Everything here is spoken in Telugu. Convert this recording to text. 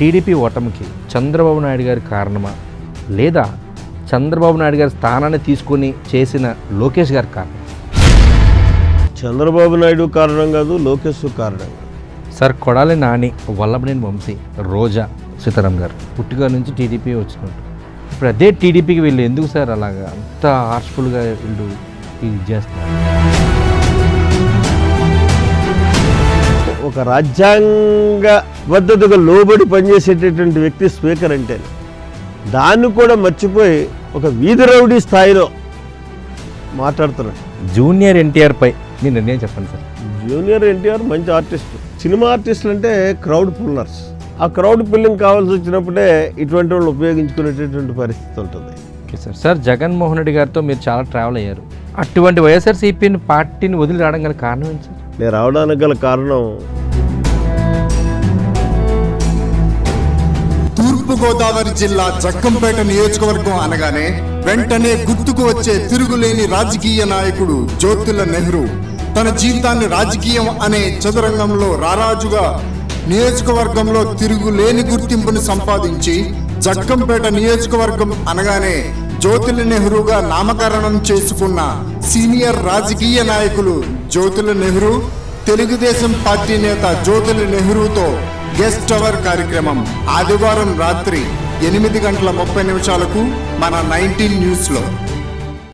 టీడీపీ ఓటమికి చంద్రబాబు నాయుడు గారి కారణమా లేదా చంద్రబాబు నాయుడు గారి స్థానాన్ని తీసుకొని చేసిన లోకేష్ గారి కారణం చంద్రబాబు నాయుడు కారణం కాదు లోకేష్ కారణం కాదు. సార్ కొడాలి నాని వల్లభనేని వంశీ రోజా సీతారాం గారు పుట్టుక నుంచి టీడీపీ వచ్చినట్టు ఇప్పుడు అదే టీడీపీకి వీళ్ళు ఎందుకు సార్ అలాగా అంత హార్ష్ఫుల్గా వీళ్ళు ఇది చేస్తున్నారు ఒక రాజ్యాంగ పద్ధతిగా లోబడి పనిచేసేటటువంటి వ్యక్తి స్పీకర్ అంటే దాన్ని కూడా మర్చిపోయి ఒక వీధి రౌడీ స్థాయిలో మాట్లాడుతున్నాడు జూనియర్ ఎన్టీఆర్ పై మీ నిర్ణయం చెప్పండి సార్ జూనియర్ ఎన్టీఆర్ మంచి ఆర్టిస్ట్ సినిమా ఆర్టిస్టులు అంటే క్రౌడ్ పుల్లర్స్ ఆ క్రౌడ్ పుల్లింగ్ కావాల్సి వచ్చినప్పుడే ఇటువంటి వాళ్ళు ఉపయోగించుకునేటటువంటి పరిస్థితి ఉంటుంది okay sir sir Jaganmohan Reddy గారితో మీరు చాలా ట్రావెల్ అయ్యారు అటువంటి వైఎస్ఆర్సీపీని పార్టీని వదిలి రావడం గల కారణం ఏంటి సార్ నేను రావడానికి గల కారణం తూర్పుగోదావరి జిల్లా జక్కంపేట నియోజకవర్గం అనగానే వెంటనే గుర్తుకు వచ్చే తిరుగులేని రాజకీయ నాయకుడు జ్యోతుల నెహ్రూ తన జీవితాన్ని రాజకీయం అనే చదురంగంలో రారాజుగా నియోజకవర్గంలో తిరుగులేని గుర్తింపును సంపాదించి జక్కంపేట నియోజకవర్గం అనగానే జ్యోతుల నెహ్రూగా నామకరణం చేసుకున్న సీనియర్ రాజకీయ నాయకులు జ్యోతుల నెహ్రూ తెలుగుదేశం పార్టీ నేత జ్యోతుల నెహ్రూతో గెస్ట్ అవర్ కార్యక్రమం ఆదివారం రాత్రి ఎనిమిది గంటల ముప్పై నిమిషాలకు మన నైన్టీన్ న్యూస్లో